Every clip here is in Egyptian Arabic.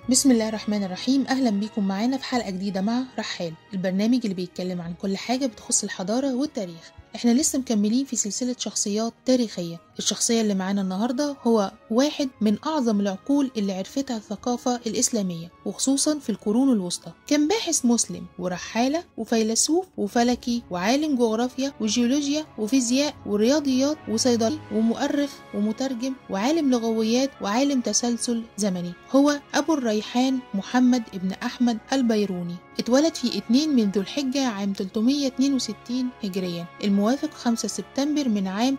بسم الله الرحمن الرحيم أهلا بيكم معانا في حلقة جديدة مع رحال البرنامج اللي بيتكلم عن كل حاجة بتخص الحضارة والتاريخ احنا لسه مكملين في سلسلة شخصيات تاريخية الشخصية اللي معانا النهاردة هو واحد من أعظم العقول اللي عرفتها الثقافة الإسلامية وخصوصا في القرون الوسطى كان باحث مسلم ورحالة وفيلسوف وفلكي وعالم جغرافيا وجيولوجيا وفيزياء ورياضيات وصيدلي ومؤرخ ومترجم وعالم لغويات وعالم تسلسل زمني هو أبو الريحان محمد ابن أحمد البيروني اتولد في 2 من ذو الحجة عام 362 هجريا الموافق 5 سبتمبر من عام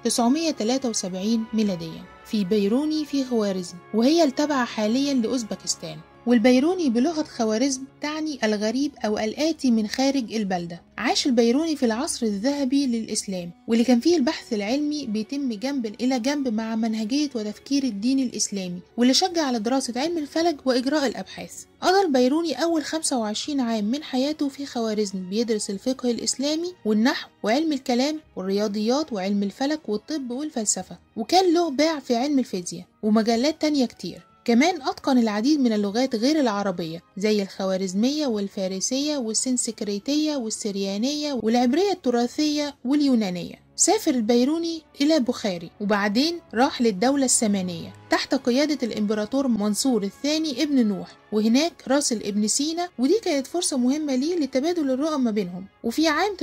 973 ميلاديا في بيروني في خوارزم وهي التابعة حاليا لأوزبكستان والبيروني بلغة خوارزم تعني الغريب أو الآتي من خارج البلدة عاش البيروني في العصر الذهبي للإسلام واللي كان فيه البحث العلمي بيتم جنب إلى جنب مع منهجية وتفكير الدين الإسلامي واللي شجع على دراسة علم الفلك وإجراء الأبحاث قضى البيروني أول 25 عام من حياته في خوارزم بيدرس الفقه الإسلامي والنحو وعلم الكلام والرياضيات وعلم الفلك والطب والفلسفة وكان له باع في علم الفيزياء ومجالات تانية كتير كمان أتقن العديد من اللغات غير العربية زي الخوارزمية والفارسية والسنسكريتية والسريانية والعبرية التراثية واليونانية سافر البيروني إلى بخاري وبعدين راح للدولة السامانية تحت قيادة الإمبراطور منصور الثاني ابن نوح وهناك راسل ابن سينا ودي كانت فرصة مهمة ليه لتبادل الرؤى ما بينهم وفي عام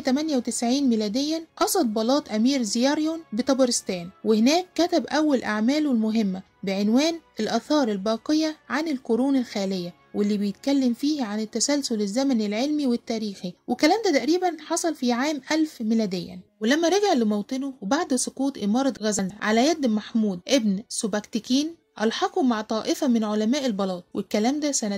998 ميلاديا قصد بلاط أمير زياريون بطبرستان وهناك كتب أول أعماله المهمة بعنوان الآثار الباقية عن القرون الخالية واللي بيتكلم فيه عن التسلسل الزمني العلمي والتاريخي والكلام ده تقريبا حصل في عام 1000 ميلاديا ولما رجع لموطنه وبعد سقوط إمارة غزنة على يد محمود ابن سوبكتكين ألحقوا مع طائفة من علماء البلاط والكلام ده سنة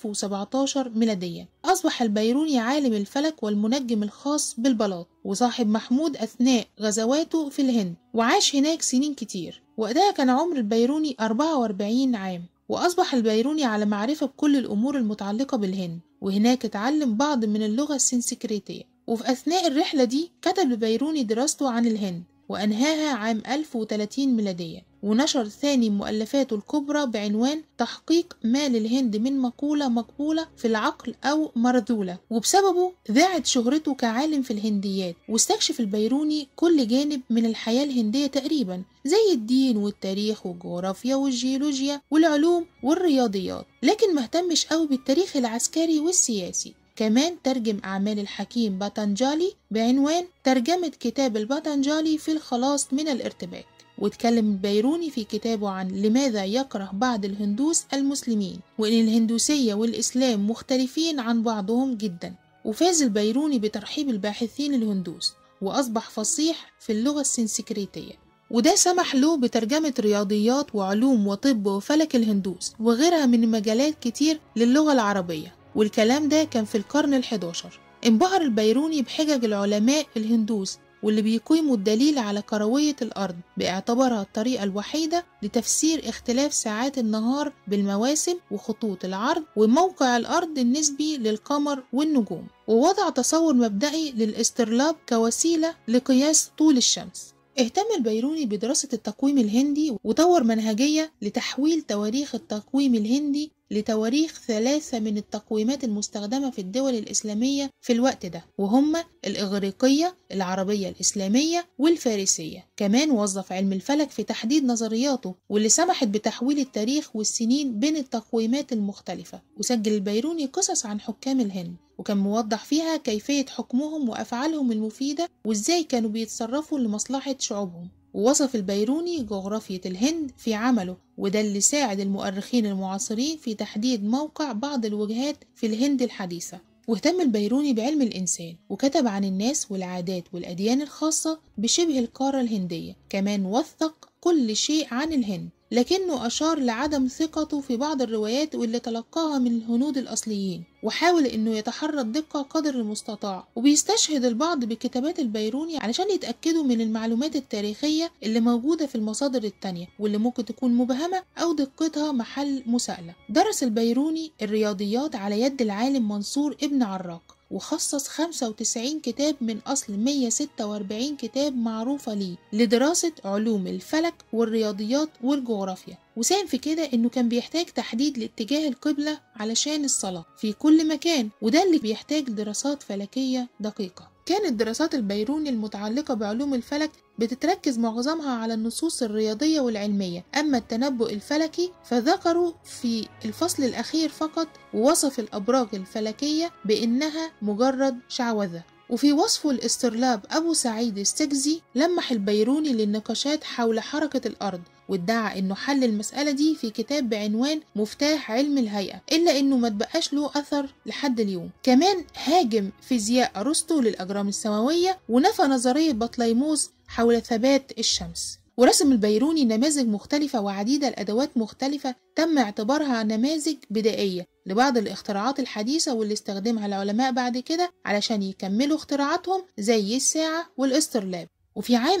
1017 ميلاديا أصبح البيروني عالم الفلك والمنجم الخاص بالبلاط وصاحب محمود أثناء غزواته في الهند وعاش هناك سنين كتير وقتها كان عمر البيروني 44 عام وأصبح البيروني على معرفة بكل الأمور المتعلقة بالهند وهناك اتعلم بعض من اللغة السنسكريتية وفي أثناء الرحلة دي كتب البيروني دراسته عن الهند وأنهاها عام 1030 ميلادية ونشر ثاني مؤلفاته الكبرى بعنوان تحقيق ما للهند من مقولة مقبولة في العقل أو مرذولة وبسببه ذاعت شهرته كعالم في الهنديات واستكشف البيروني كل جانب من الحياة الهندية تقريبا زي الدين والتاريخ والجغرافيا والجيولوجيا والعلوم والرياضيات لكن مهتمش قوي بالتاريخ العسكري والسياسي كمان ترجم أعمال الحكيم باتنجالي بعنوان ترجمة كتاب الباتنجالي في الخلاص من الارتباك واتكلم البيروني في كتابه عن لماذا يكره بعض الهندوس المسلمين وإن الهندوسية والإسلام مختلفين عن بعضهم جدا وفاز البيروني بترحيب الباحثين الهندوس وأصبح فصيح في اللغة السنسكريتية وده سمح له بترجمة رياضيات وعلوم وطب وفلك الهندوس وغيرها من مجالات كتير للغة العربية والكلام ده كان في القرن الحداشر انبهر البيروني بحجج العلماء الهندوس واللي بيقيموا الدليل على كروية الأرض باعتبارها الطريقة الوحيدة لتفسير اختلاف ساعات النهار بالمواسم وخطوط العرض وموقع الأرض النسبي للقمر والنجوم ووضع تصور مبدئي للاسترلاب كوسيلة لقياس طول الشمس اهتم البيروني بدراسة التقويم الهندي وطور منهجية لتحويل تواريخ التقويم الهندي لتواريخ ثلاثة من التقويمات المستخدمة في الدول الإسلامية في الوقت ده وهم الإغريقية العربية الإسلامية والفارسية كمان وظف علم الفلك في تحديد نظرياته واللي سمحت بتحويل التاريخ والسنين بين التقويمات المختلفة وسجل البيروني قصص عن حكام الهند وكان موضح فيها كيفية حكمهم وأفعالهم المفيدة وإزاي كانوا بيتصرفوا لمصلحة شعوبهم ووصف البيروني جغرافية الهند في عمله وده اللي ساعد المؤرخين المعاصرين في تحديد موقع بعض الوجهات في الهند الحديثة واهتم البيروني بعلم الإنسان وكتب عن الناس والعادات والأديان الخاصة بشبه القارة الهندية كمان وثق كل شيء عن الهند لكنه أشار لعدم ثقته في بعض الروايات واللي تلقاها من الهنود الأصليين وحاول إنه يتحرى الدقة قدر المستطاع وبيستشهد البعض بكتابات البيروني علشان يتأكدوا من المعلومات التاريخية اللي موجودة في المصادر التانية واللي ممكن تكون مبهمة أو دقتها محل مساءلة درس البيروني الرياضيات على يد العالم منصور ابن عراق وخصص 95 كتاب من أصل 146 كتاب معروفة ليه لدراسة علوم الفلك والرياضيات والجغرافيا وساهم في كده إنه كان بيحتاج تحديد لاتجاه القبلة علشان الصلاة في كل مكان وده اللي بيحتاج دراسات فلكية دقيقة كانت دراسات البيروني المتعلقة بعلوم الفلك بتتركز معظمها على النصوص الرياضية والعلمية أما التنبؤ الفلكي فذكروا في الفصل الأخير فقط ووصف الأبراج الفلكية بأنها مجرد شعوذة وفي وصفه الاسترلاب أبو سعيد السجزي لمح البيروني للنقاشات حول حركة الأرض وادعى انه حل المسألة دي في كتاب بعنوان مفتاح علم الهيئة الا انه ما تبقاش له اثر لحد اليوم كمان هاجم فيزياء ارسطو للاجرام السماوية ونفى نظرية بطليموس حول ثبات الشمس ورسم البيروني نماذج مختلفة وعديدة لأدوات مختلفة تم اعتبارها نماذج بدائية لبعض الاختراعات الحديثة واللي استخدمها العلماء بعد كده علشان يكملوا اختراعاتهم زي الساعة والاسترلاب وفي عام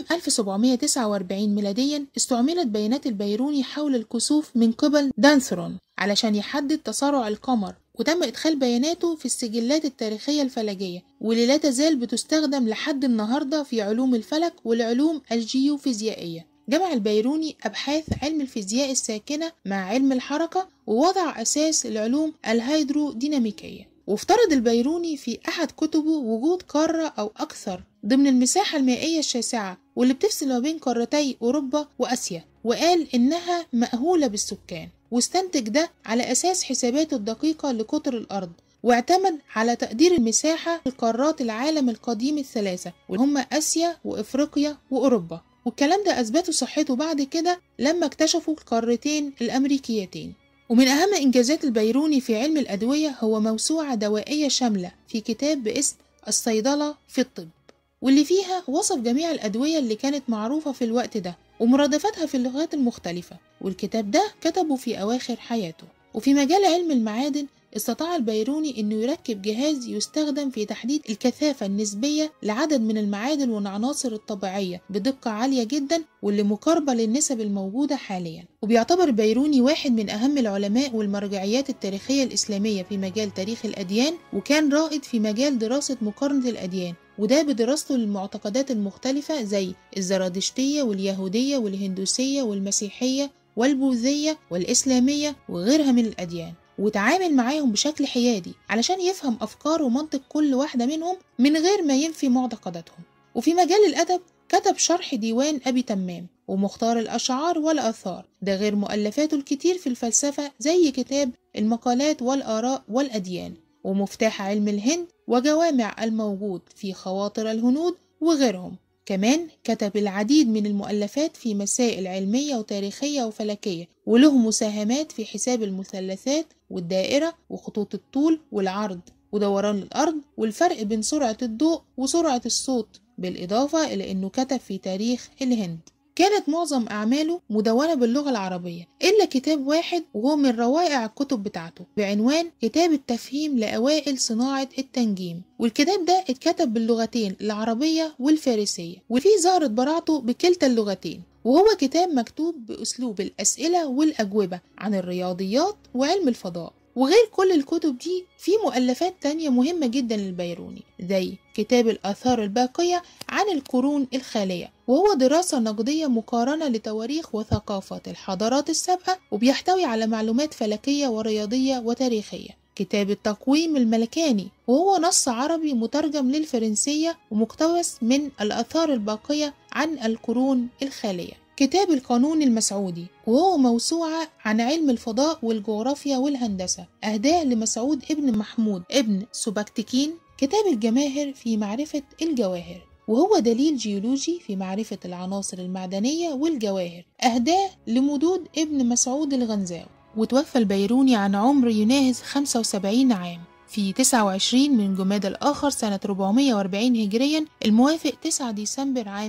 1749 ميلاديا استعملت بيانات البيروني حول الكسوف من قبل دانثرون علشان يحدد تسارع القمر وتم إدخال بياناته في السجلات التاريخية الفلكية واللي لا تزال بتستخدم لحد النهاردة في علوم الفلك والعلوم الجيوفيزيائية جمع البيروني أبحاث علم الفيزياء الساكنة مع علم الحركة ووضع أساس العلوم الهيدروديناميكية وافترض البيروني في أحد كتبه وجود قارة أو أكثر ضمن المساحة المائية الشاسعة واللي بتفصل ما بين قارتي أوروبا وآسيا وقال إنها مأهولة بالسكان واستنتج ده على أساس حساباته الدقيقة لقطر الأرض واعتمد على تقدير المساحة لقارات العالم القديم الثلاثة وهم آسيا وإفريقيا وأوروبا والكلام ده أثبتوا صحته بعد كده لما اكتشفوا القارتين الأمريكيتين ومن أهم إنجازات البيروني في علم الأدوية هو موسوعة دوائية شاملة في كتاب باسم الصيدلة في الطب واللي فيها وصف جميع الأدوية اللي كانت معروفة في الوقت ده ومرادفتها في اللغات المختلفة والكتاب ده كتبه في أواخر حياته وفي مجال علم المعادن استطاع البيروني أنه يركب جهاز يستخدم في تحديد الكثافة النسبية لعدد من المعادن والعناصر الطبيعية بدقة عالية جدا واللي مقاربة للنسب الموجودة حاليا وبيعتبر بيروني واحد من أهم العلماء والمرجعيات التاريخية الإسلامية في مجال تاريخ الأديان وكان رائد في مجال دراسة مقارنة الأديان وده بدراسته للمعتقدات المختلفة زي الزرادشتية واليهودية والهندوسية والمسيحية والبوذية والإسلامية وغيرها من الأديان وتعامل معاهم بشكل حيادي علشان يفهم أفكار ومنطق كل واحدة منهم من غير ما ينفي معتقداتهم وفي مجال الأدب كتب شرح ديوان أبي تمام ومختار الأشعار والآثار ده غير مؤلفاته الكتير في الفلسفة زي كتاب المقالات والآراء والأديان ومفتاح علم الهند وجوامع الموجود في خواطر الهنود وغيرهم كمان كتب العديد من المؤلفات في مسائل علمية وتاريخية وفلكية وله مساهمات في حساب المثلثات والدائرة وخطوط الطول والعرض ودوران الأرض والفرق بين سرعة الضوء وسرعة الصوت بالإضافة إلى أنه كتب في تاريخ الهند كانت معظم أعماله مدونة باللغة العربية إلا كتاب واحد وهو من روائع الكتب بتاعته بعنوان كتاب التفهيم لأوائل صناعة التنجيم والكتاب ده اتكتب باللغتين العربية والفارسية وفيه ظهرت براعته بكلتا اللغتين وهو كتاب مكتوب بأسلوب الأسئلة والأجوبة عن الرياضيات وعلم الفضاء وغير كل الكتب دي في مؤلفات تانية مهمة جدا للبيروني زي كتاب الآثار الباقية عن القرون الخالية وهو دراسة نقدية مقارنة لتواريخ وثقافة الحضارات السابقة وبيحتوي على معلومات فلكية ورياضية وتاريخية كتاب التقويم الملكاني وهو نص عربي مترجم للفرنسية ومقتبس من الآثار الباقية عن القرون الخالية كتاب القانون المسعودي وهو موسوعة عن علم الفضاء والجغرافيا والهندسة أهداه لمسعود ابن محمود ابن سوبكتكين كتاب الجماهر في معرفة الجواهر وهو دليل جيولوجي في معرفة العناصر المعدنية والجواهر أهداه لمدود ابن مسعود الغنزاوي وتوفى البيروني عن عمر يناهز 75 عام في 29 من جماد الآخر سنة 440 هجريا الموافق 9 ديسمبر عام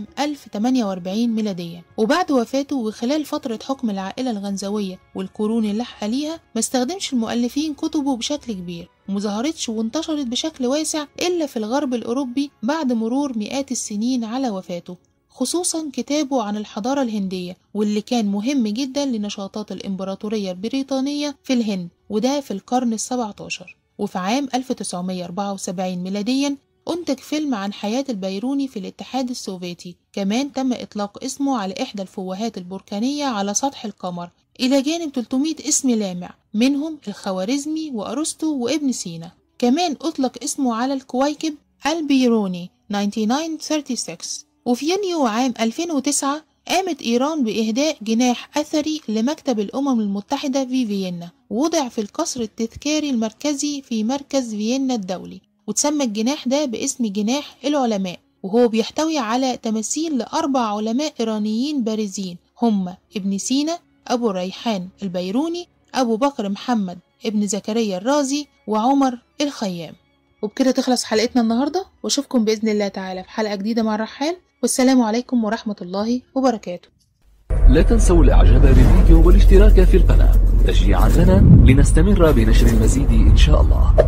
1048 ميلاديا وبعد وفاته وخلال فترة حكم العائلة الغنزوية والقرون اللاحقة ليها ما استخدمش المؤلفين كتبه بشكل كبير ومظهرتش وانتشرت بشكل واسع إلا في الغرب الأوروبي بعد مرور مئات السنين على وفاته خصوصا كتابه عن الحضارة الهندية واللي كان مهم جدا لنشاطات الإمبراطورية البريطانية في الهند وده في القرن السبعة عشر وفي عام 1974 ميلاديا أنتج فيلم عن حياة البيروني في الاتحاد السوفيتي كمان تم إطلاق اسمه على إحدى الفوهات البركانية على سطح القمر إلى جانب 300 اسم لامع منهم الخوارزمي وأرسطو وابن سينا كمان أطلق اسمه على الكويكب البيروني 9936 وفي يونيو عام 2009 قامت إيران بإهداء جناح أثري لمكتب الأمم المتحدة في فيينا وضع في القصر التذكاري المركزي في مركز فيينا الدولي وتسمى الجناح ده باسم جناح العلماء وهو بيحتوي على تماثيل لأربع علماء إيرانيين بارزين هم ابن سينا أبو ريحان البيروني أبو بكر محمد ابن زكريا الرازي وعمر الخيام وبكده تخلص حلقتنا النهاردة واشوفكم بإذن الله تعالى في حلقة جديدة مع الرحال والسلام عليكم ورحمة الله وبركاته لا تنسوا الاعجاب بالفيديو والاشتراك في القناة تشجيعا لنا لنستمر بنشر المزيد ان شاء الله